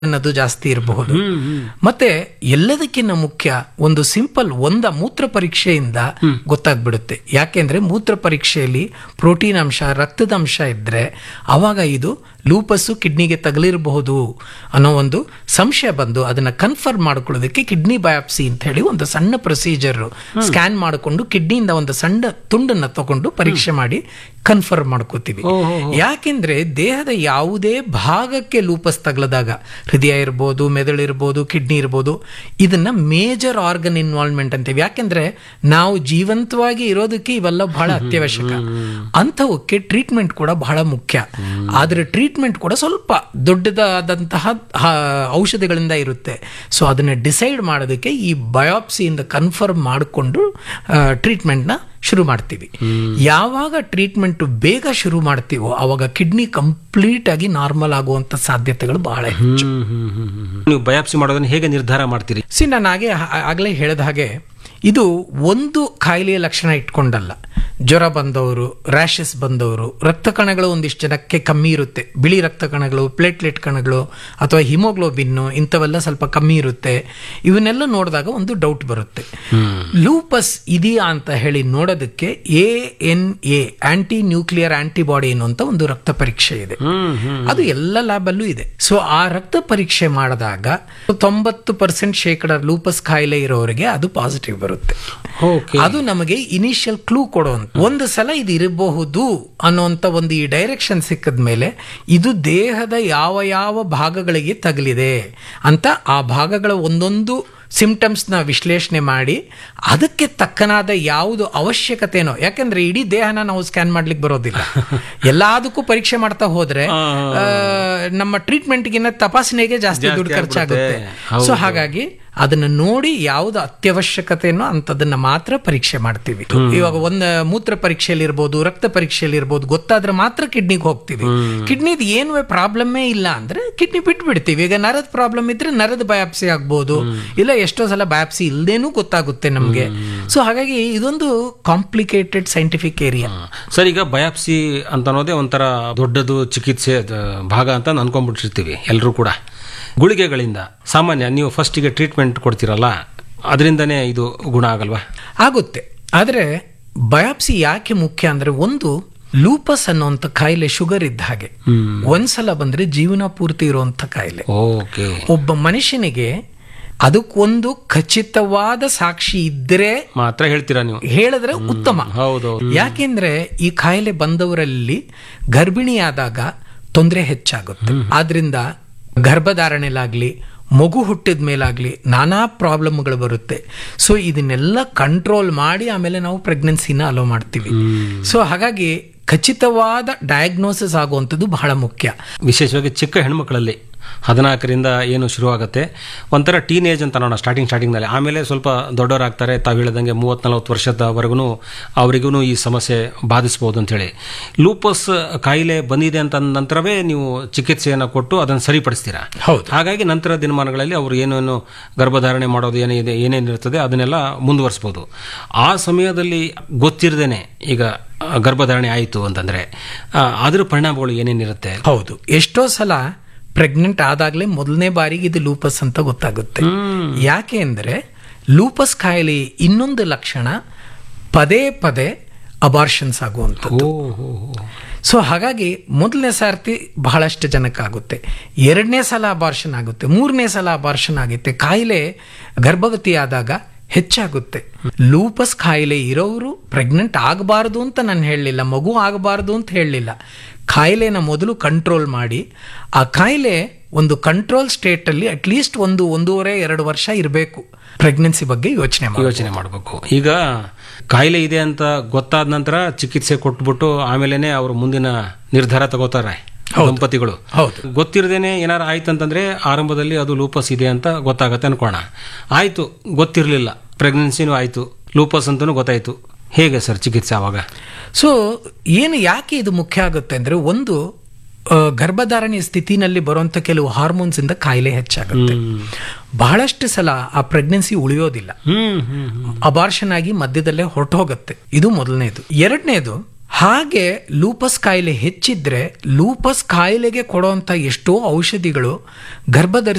ಅನ್ನೋದು ಜಾಸ್ತಿ ಇರಬಹುದು ಮತ್ತೆ ಎಲ್ಲದಕ್ಕಿಂತ ಮುಖ್ಯ ಒಂದು ಸಿಂಪಲ್ ಒಂದ ಮೂತ್ರ ಪರೀಕ್ಷೆಯಿಂದ ಗೊತ್ತಾಗ್ಬಿಡುತ್ತೆ ಯಾಕೆಂದ್ರೆ ಮೂತ್ರ ಪರೀಕ್ಷೆಯಲ್ಲಿ ಪ್ರೋಟೀನ್ ಅಂಶ ರಕ್ತದ ಅಂಶ ಇದ್ರೆ ಅವಾಗ ಇದು ಲೂಪಸ್ಸು ಕಿಡ್ನಿಗೆ ತಗಲಿರಬಹುದು ಅನ್ನೋ ಒಂದು ಸಂಶಯ ಬಂದು ಅದನ್ನ ಕನ್ಫರ್ಮ್ ಮಾಡ್ಕೊಳ್ಳೋದಕ್ಕೆ ಕಿಡ್ನಿ ಬಯಾಪ್ಸಿ ಅಂತ ಹೇಳಿ ಒಂದು ಸಣ್ಣ ಪ್ರೊಸೀಜರ್ ಸ್ಕ್ಯಾನ್ ಮಾಡಿಕೊಂಡು ಕಿಡ್ನಿಯಿಂದ ಒಂದು ಸಣ್ಣ ತುಂಡನ್ನ ತಗೊಂಡು ಪರೀಕ್ಷೆ ಮಾಡಿ ಕನ್ಫರ್ಮ್ ಮಾಡ್ಕೋತೀವಿ ಯಾಕೆಂದ್ರೆ ದೇಹದ ಯಾವುದೇ ಭಾಗಕ್ಕೆ ಲೂಪಸ್ ತಗಲದಾಗ ಹೃದಯ ಇರ್ಬೋದು ಮೆದುಳು ಇರ್ಬೋದು ಕಿಡ್ನಿ ಇರ್ಬೋದು ಇದನ್ನ ಮೇಜರ್ ಆರ್ಗನ್ ಇನ್ವಾಲ್ವ್ಮೆಂಟ್ ಅಂತೀವಿ ಯಾಕೆಂದ್ರೆ ನಾವು ಜೀವಂತವಾಗಿ ಇರೋದಕ್ಕೆ ಇವೆಲ್ಲ ಬಹಳ ಅತ್ಯವಶ್ಯಕ ಅಂಥವಕ್ಕೆ ಟ್ರೀಟ್ಮೆಂಟ್ ಕೂಡ ಬಹಳ ಮುಖ್ಯ ಆದ್ರೆ ಟ್ರೀಟ್ಮೆಂಟ್ ಕೂಡ ಸ್ವಲ್ಪ ದೊಡ್ಡದಾದಂತಹ ಆ, ಔಷಧಿಗಳಿಂದ ಇರುತ್ತೆ ಸೊ ಅದನ್ನ ಡಿಸೈಡ್ ಮಾಡೋದಕ್ಕೆ ಈ ಬಯೋಪ್ಸಿಯಿಂದ ಕನ್ಫರ್ಮ್ ಮಾಡಿಕೊಂಡು ಟ್ರೀಟ್ಮೆಂಟ್ನ ಶುರು ಮಾಡ್ತೀವಿ ಯಾವಾಗ ಟ್ರೀಟ್ಮೆಂಟ್ ಬೇಗ ಶುರು ಮಾಡ್ತೀವೋ ಅವಾಗ ಕಿಡ್ನಿ ಕಂಪ್ಲೀಟ್ ಆಗಿ ನಾರ್ಮಲ್ ಆಗುವಂತ ಸಾಧ್ಯತೆಗಳು ಬಹಳ ಹೆಚ್ಚು ನೀವು ಬಯಾಪ್ಸಿ ಮಾಡೋದನ್ನ ಹೇಗೆ ನಿರ್ಧಾರ ಮಾಡ್ತೀರಿ ಸಿ ನಾನು ಹಾಗೆ ಆಗಲೇ ಹೇಳಿದ ಹಾಗೆ ಇದು ಒಂದು ಕಾಯಿಲೆಯ ಲಕ್ಷಣ ಇಟ್ಕೊಂಡಲ್ಲ ಜ್ವರ ಬಂದವರು ರ್ಯಾಷಸ್ ಬಂದವರು ರಕ್ತ ಕಣಗಳು ಒಂದಿಷ್ಟು ಜನಕ್ಕೆ ಕಮ್ಮಿ ಇರುತ್ತೆ ಬಿಳಿ ರಕ್ತ ಕಣಗಳು ಪ್ಲೇಟ್ಲೆಟ್ ಕಣಗಳು ಅಥವಾ ಹಿಮೋಗ್ಲೋಬಿನ್ನು ಇಂಥವೆಲ್ಲ ಸ್ವಲ್ಪ ಕಮ್ಮಿ ಇರುತ್ತೆ ಇವನ್ನೆಲ್ಲ ನೋಡಿದಾಗ ಒಂದು ಡೌಟ್ ಬರುತ್ತೆ ಲೂಪಸ್ ಇದೆಯಾ ಅಂತ ಹೇಳಿ ನೋಡೋದಕ್ಕೆ A N A anti nuclear antibody ಅನ್ನುವಂಥ ಒಂದು ರಕ್ತ ಪರೀಕ್ಷೆ ಇದೆ ಅದು ಎಲ್ಲ ಲ್ಯಾಬಲ್ಲೂ ಇದೆ ಸೊ ಆ ರಕ್ತ ಪರೀಕ್ಷೆ ಮಾಡಿದಾಗ ತೊಂಬತ್ತು ಪರ್ಸೆಂಟ್ ಶೇಕಡ ಲೂಪಸ್ ಕಾಯಿಲೆ ಇರೋರಿಗೆ ಅದು ಪಾಸಿಟಿವ್ ಬರುತ್ತೆ ಓಕೆ ಅದು ನಮಗೆ ಇನಿಷಿಯಲ್ ಕ್ಲೂ ಕೊಡುವಂತ ಒಂದು ಸಲ ಇದು ಇರಬಹುದು ಅನ್ನುವಂತ ಒಂದು ಈ ಡೈರೆಕ್ಷನ್ ಸಿಕ್ಕದ ಮೇಲೆ ಇದು ದೇಹದ ಯಾವ ಯಾವ ಭಾಗಗಳಿಗೆ ತಗಲಿದೆ ಅಂತ ಆ ಭಾಗಗಳ ಒಂದೊಂದು ಸಿಂಪ್ಟಮ್ಸ್ ನ ವಿಶ್ಲೇಷಣೆ ಮಾಡಿ ಅದಕ್ಕೆ ತಕ್ಕನಾದ ಯಾವುದು ಅವಶ್ಯಕತೆನೋ ಯಾಕಂದ್ರೆ ಇಡೀ ದೇಹನ ನಾವು ಸ್ಕ್ಯಾನ್ ಮಾಡ್ಲಿಕ್ಕೆ ಬರೋದಿಲ್ಲ ಎಲ್ಲದಕ್ಕೂ ಪರೀಕ್ಷೆ ಮಾಡ್ತಾ ಹೋದ್ರೆ ಆ, ನಮ್ಮ ಟ್ರೀಟ್ಮೆಂಟ್ಗಿನ್ನ ತಪಾಸಣೆಗೆ ಜಾಸ್ತಿ ದುಡ್ಡು ಖರ್ಚಾಗುತ್ತೆ ಸೊ ಹಾಗಾಗಿ ಅದನ್ನ ನೋಡಿ ಯಾವ್ದು ಅತ್ಯವಶ್ಯಕತೆನೋ ಅಂತದನ್ನ ಮಾತ್ರ ಪರೀಕ್ಷೆ ಮಾಡ್ತೀವಿ ಇವಾಗ ಒಂದು ಮೂತ್ರ ಪರೀಕ್ಷೆಯಲ್ಲಿ ಇರ್ಬೋದು ರಕ್ತ ಪರೀಕ್ಷೆಯಲ್ಲಿ ಇರ್ಬೋದು ಗೊತ್ತಾದ್ರೆ ಮಾತ್ರ ಕಿಡ್ನಿಗೆ ಹೋಗ್ತೀವಿ ಕಿಡ್ನಿದ್ ಏನು ಪ್ರಾಬ್ಲಮ್ಮೇ ಇಲ್ಲ ಅಂದ್ರೆ ಕಿಡ್ನಿ ಬಿಟ್ಟು ಬಿಡ್ತೀವಿ ಈಗ ನರದ ಪ್ರಾಬ್ಲಮ್ ಇದ್ರೆ ನರದ ಬಯಾಪ್ಸಿ ಆಗ್ಬೋದು ಇಲ್ಲ ಎಷ್ಟೋ ಸಲ ಬಯಾಪ್ಸಿ ಇಲ್ದೇನೂ ಗೊತ್ತಾಗುತ್ತೆ ನಮ್ಗೆ ಸೊ ಹಾಗಾಗಿ ಇದೊಂದು ಕಾಂಪ್ಲಿಕೇಟೆಡ್ ಸೈಂಟಿಫಿಕ್ ಏರಿಯಾ ಸರ್ ಈಗ ಬಯಾಪ್ಸಿ ಅಂತ ಅನ್ನೋದೇ ಒಂಥರ ದೊಡ್ಡದು ಚಿಕಿತ್ಸೆ ಅದ ಭಾಗ ಅಂತ ಅನ್ಕೊಂಡ್ಬಿಟ್ಟಿರ್ತೀವಿ ಎಲ್ಲರೂ ಕೂಡ ಗುಳಿಗೆಗಳಿಂದ ಸಾಮಾನ್ಯ ನೀವು ಫಸ್ಟಿಗೆ ಟ್ರೀಟ್ಮೆಂಟ್ ಕೊಡ್ತೀರಲ್ಲ ಅದರಿಂದನೇ ಇದು ಗುಣ ಆಗಲ್ವಾ ಆಗುತ್ತೆ ಆದರೆ ಬಯಾಪ್ಸಿ ಯಾಕೆ ಮುಖ್ಯ ಅಂದ್ರೆ ಒಂದು ಲೂಪಸ್ ಅನ್ನುವಂಥ ಕಾಯಿಲೆ ಶುಗರ್ ಇದ್ದ ಹಾಗೆ ಒಂದ್ಸಲ ಬಂದ್ರೆ ಜೀವನ ಪೂರ್ತಿ ಇರುವಂತ ಕಾಯಿಲೆ ಓಕೆ ಒಬ್ಬ ಮನುಷ್ಯನಿಗೆ ಅದಕ್ಕೊಂದು ಖಚಿತವಾದ ಸಾಕ್ಷಿ ಇದ್ರೆ ಮಾತ್ರ ಹೇಳ್ತೀರಾ ನೀವು ಹೇಳಿದ್ರೆ ಉತ್ತಮ ಹೌದು ಯಾಕೆಂದ್ರೆ ಈ ಕಾಯಿಲೆ ಬಂದವರಲ್ಲಿ ಗರ್ಭಿಣಿಯಾದಾಗ ತೊಂದರೆ ಹೆಚ್ಚಾಗುತ್ತೆ ಆದ್ರಿಂದ ಗರ್ಭಧಾರಣೆಲಾಗ್ಲಿ ಮಗು ಹುಟ್ಟಿದ ಮೇಲಾಗ್ಲಿ ನಾನಾ ಪ್ರಾಬ್ಲಮ್ಗಳು ಬರುತ್ತೆ ಸೊ ಇದನ್ನೆಲ್ಲ ಕಂಟ್ರೋಲ್ ಮಾಡಿ ಆಮೇಲೆ ನಾವು ಪ್ರೆಗ್ನೆನ್ಸಿನ ಅಲೋ ಮಾಡ್ತೀವಿ ಸೊ ಹಾಗಾಗಿ ಖಚಿತವಾದ ಡಯಾಗ್ನೋಸಿಸ್ ಆಗುವಂಥದ್ದು ಬಹಳ ಮುಖ್ಯ ವಿಶೇಷವಾಗಿ ಚಿಕ್ಕ ಹೆಣ್ಮಕ್ಳಲ್ಲಿ ಹದಿನಾಲ್ಕರಿಂದ ಏನು ಶುರುವಾಗುತ್ತೆ ಒಂಥರ ಟೀನೇಜ್ ಅಂತ ನೋಡೋಣ ಸ್ಟಾರ್ಟಿಂಗ್ ಸ್ಟಾರ್ಟಿಂಗ್ನಲ್ಲಿ ಆಮೇಲೆ ಸ್ವಲ್ಪ ದೊಡ್ಡವರಾಗ್ತಾರೆ ತಾವು ಹೇಳಿದಂಗೆ ಮೂವತ್ತು ನಲವತ್ತು ವರ್ಷದವರೆಗೂ ಅವರಿಗೂ ಈ ಸಮಸ್ಯೆ ಬಾಧಿಸ್ಬೋದು ಅಂತೇಳಿ ಲೂಪಸ್ ಕಾಯಿಲೆ ಬಂದಿದೆ ಅಂತ ಅಂದ ನಂತರವೇ ನೀವು ಚಿಕಿತ್ಸೆಯನ್ನು ಕೊಟ್ಟು ಅದನ್ನು ಸರಿಪಡಿಸ್ತೀರಾ ಹೌದು ಹಾಗಾಗಿ ನಂತರ ದಿನಮಾನಗಳಲ್ಲಿ ಅವರು ಏನೇನು ಗರ್ಭಧಾರಣೆ ಮಾಡೋದು ಏನಿದೆ ಏನೇನಿರ್ತದೆ ಅದನ್ನೆಲ್ಲ ಮುಂದುವರಿಸ್ಬೋದು ಆ ಸಮಯದಲ್ಲಿ ಗೊತ್ತಿರದೇನೆ ಈಗ ಆ, ಗರ್ಭಧಾರಣೆ ಆಯಿತು ಅಂತಂದರೆ ಅದರ ಪರಿಣಾಮಗಳು ಏನೇನಿರುತ್ತೆ ಹೌದು ಎಷ್ಟೋ ಸಲ ಪ್ರೆಗ್ನೆಂಟ್ ಆದಾಗ್ಲೇ ಮೊದಲನೇ ಬಾರಿಗೆ ಇದು ಲೂಪಸ್ ಅಂತ ಗೊತ್ತಾಗುತ್ತೆ ಯಾಕೆ ಅಂದ್ರೆ ಲೂಪಸ್ ಕಾಯಿಲೆ ಇನ್ನೊಂದು ಲಕ್ಷಣ ಪದೇ ಪದೇ ಅಬಾರ್ಷನ್ಸ್ ಆಗುವಂಥದ್ದು ಓ ಹೋ ಹೋ. ಸೊ ಹಾಗಾಗಿ ಮೊದಲನೇ ಸಾರ್ತಿ ಬಹಳಷ್ಟು ಜನಕ್ಕಾಗುತ್ತೆ ಎರಡನೇ ಸಲ ಅಬಾರ್ಷನ್ ಆಗುತ್ತೆ ಮೂರನೇ ಸಲ ಅಬಾರ್ಷನ್ ಆಗುತ್ತೆ ಕಾಯಿಲೆ ಗರ್ಭವತಿ ಆದಾಗ ಹೆಚ್ಚಾಗುತ್ತೆ ಲೂಪಸ್ ಕಾಯಿಲೆ ಇರೋರು ಪ್ರೆಗ್ನೆಂಟ್ ಆಗಬಾರ್ದು ಅಂತ ನಾನು ಹೇಳಲಿಲ್ಲ ಮಗು ಆಗಬಾರ್ದು ಅಂತ ಹೇಳಲಿಲ್ಲ ಕಾಯಿಲೆನ ಮೊದಲು ಕಂಟ್ರೋಲ್ ಮಾಡಿ ಆ ಕಾಯಿಲೆ ಒಂದು ಕಂಟ್ರೋಲ್ ಸ್ಟೇಟ್ ಅಲ್ಲಿ ಅಟ್ಲೀಸ್ಟ್ ಒಂದು ಒಂದೂವರೆ ಎರಡು ವರ್ಷ ಇರಬೇಕು ಪ್ರೆಗ್ನೆನ್ಸಿ ಬಗ್ಗೆ ಯೋಚನೆ ಮಾಡಿ ಯೋಚನೆ ಮಾಡಬೇಕು ಈಗ ಕಾಯಿಲೆ ಇದೆ ಅಂತ ಗೊತ್ತಾದ ನಂತರ ಚಿಕಿತ್ಸೆ ಕೊಟ್ಬಿಟ್ಟು ಆಮೇಲೆನೆ ಅವರು ಮುಂದಿನ ನಿರ್ಧಾರ ತಗೋತಾರೆ ದಂಪತಿಗಳು ಹೌದು ಗೊತ್ತಿರದೇನೆ ಏನಾರು ಆಯ್ತು ಅಂತಂದ್ರೆ ಆರಂಭದಲ್ಲಿ ಅದು ಲೂಪಸ್ ಇದೆ ಅಂತ ಗೊತ್ತಾಗತ್ತೆ ಅನ್ಕೋಣ ಆಯ್ತು ಗೊತ್ತಿರಲಿಲ್ಲ ಪ್ರೆಗ್ನೆನ್ಸಿನೂ ಆಯ್ತು ಲೂಪಸ್ ಅಂತಲೂ ಗೊತ್ತಾಯ್ತು ಹೇಗೆ ಸರ್ ಚಿಕಿತ್ಸೆ ಆವಾಗ ಸೊ ಏನು ಯಾಕೆ ಇದು ಮುಖ್ಯ ಆಗುತ್ತೆ ಅಂದ್ರೆ ಒಂದು ಆ, ಗರ್ಭಧಾರಣೆ ಸ್ಥಿತಿನಲ್ಲಿ ಬರುವಂತ ಕೆಲವು ಹಾರ್ಮೋನ್ಸ್ ಇಂದ ಕಾಯಿಲೆ ಹೆಚ್ಚಾಗುತ್ತೆ ಬಹಳಷ್ಟು ಸಲ ಆ ಪ್ರೆಗ್ನೆನ್ಸಿ ಉಳಿಯೋದಿಲ್ಲ ಹ್ಮ್ ಹ್ಮ್ ಅಬಾರ್ಷನ್ ಆಗಿ ಮಧ್ಯದಲ್ಲೇ ಹೊರಟೋಗುತ್ತೆ ಇದು ಮೊದಲನೇದು ಎರಡನೇದು ಹಾಗೆ ಲೂಪಸ್ ಕಾಯಿಲೆ ಹೆಚ್ಚಿದ್ರೆ ಲೂಪಸ್ ಕಾಯಿಲೆಗೆ ಕೊಡುವಂಥ ಎಷ್ಟೋ ಔಷಧಿಗಳು ಗರ್ಭಧರಿಸಿದ